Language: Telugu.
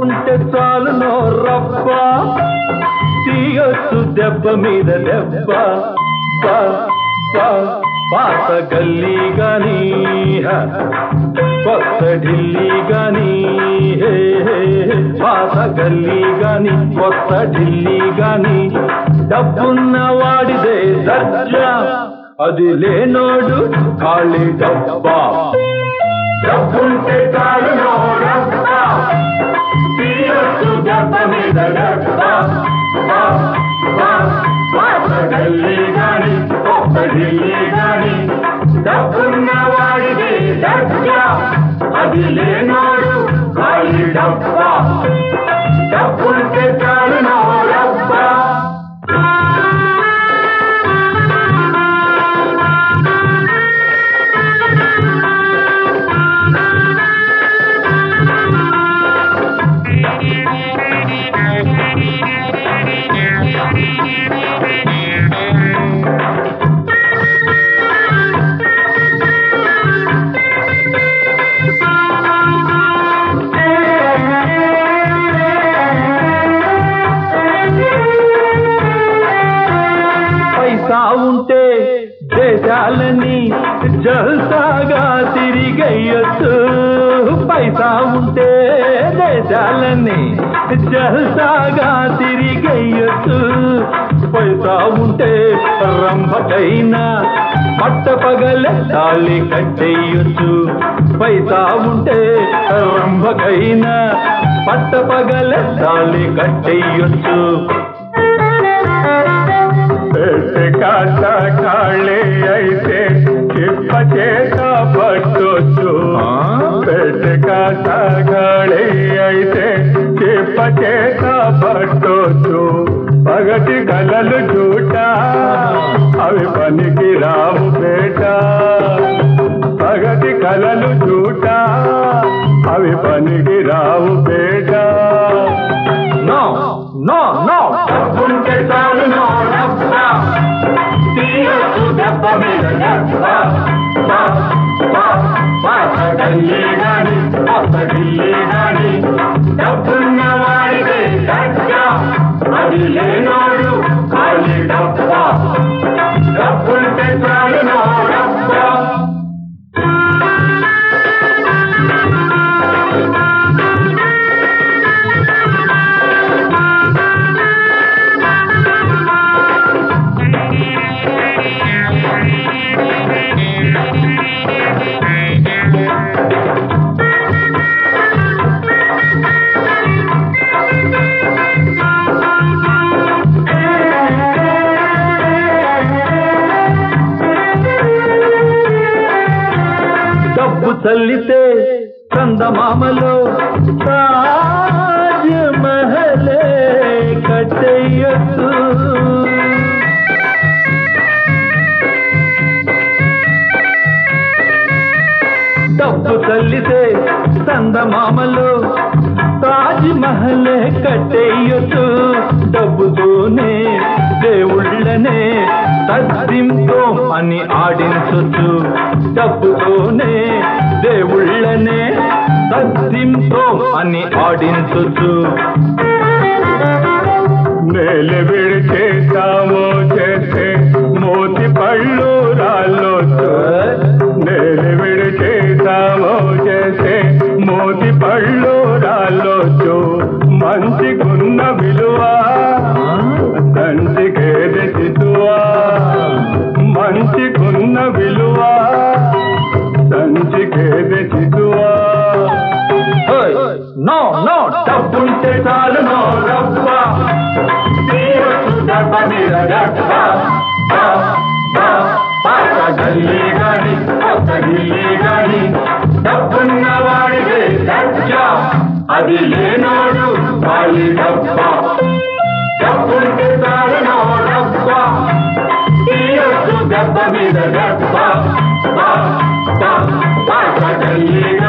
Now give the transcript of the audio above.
డబ్బుంటే చాలు నో రప్ప తీయొచ్చు దెబ్బ మీద దెబ్బ పా, పా, పాత గల్లీ గాని హ, కొత్త ఢిల్లీ గాని హే, హే, హే. పాత గల్లీ గాని కొత్త ఢిల్లీ గాని డబ్బున్న వాడిదే దర్జా అది లేనోడు ఖాళీ డబ్బా డబ్బుంటే చాలు నో డబ్బా తీయొచ్చు దెబ్బ మీద దెబ్బ పా, పా, పాత గల్లీ గాని కొత్త ఢిల్లీ గాని డబ్బున్న వాడిదే దర్జా అది లేనోడు ఖాళీ డబ్బా డబ్బుంటే చాలు నో డబ్బా పైసా ఉంటే దేశాలని జల్సాగా తిరిగేయచ్చు పైసా ఉంటే దేశాలని జల్సాగా తిరిగేయచ్చు పైసా ఉంటే రంభకైనా పట్ట పగలే తాళి కట్టేయచ్చు పైసా ఉంటే రంభకైనా పట్ట పగలే తాళి కట్టేయచ్చు కాస్త ఖాళీ అయితే చిప్ప చేత పట్టొచ్చు పెట్ట కాస్త ఖాళీ అయితే చిప్ప చేత పట్టొచ్చు పగటి కలలు చూట అవి పనికి రావు పేట పగటి కలలు చూట అవి పనికి రావు పేట నో నో నో డబ్బుంటే చాలు నో డబ్బా తీయొచ్చు దెబ్బ మీద దెబ్బ పా, పా, పాత గల్లీ గాని కొత్త ఢిల్లీ గాని డబ్బున్న వాడిదే దర్జా అది లేనోడు ఖాళీ డబ్బా డబ్బుంటే చాలు నో డబ్బా డబ్బు చల్లితే చందమామలో తాజ్ మహలే కట్టేయచ్చు డబ్బు చల్లితే చందమామలో తాజ్ మహలే కట్టేయచ్చు డబ్బుతోనే దేవుళ్ళనే తద్దింతో అని ఆడించొచ్చు డబ్బుతోనే దేవుళ్ళనే తద్దింతో అని ఆడించొచ్చు నేల విడిచేస్తామో చేస్తే మోతి పళ్ళు రాళ్ళొచ్చు నేల విడిచేస్తామో చేస్తే మోతి పళ్ళు రాళ్ళొచ్చు మంచికున్న విలువ తండ్రికేది చితువా మంచికున్న విలువ సంచికేది చితువా నో నో డబ్బుంటే చాలు నో డబ్బా తీయొచ్చు డబ్బ మీద డబ్బా బా, బా, పాత గల్లీ గాని కొత్త ఢిల్లీ గాని డబ్బున్న వాడిదే దర్జా అది లేనోడు ఖాళీ డబ్బా డబ్బుంటే చాలు నో డబ్బా తీయొచ్చు దెబ్బ మీద దెబ్బ బా, బా, పాత గల్లీ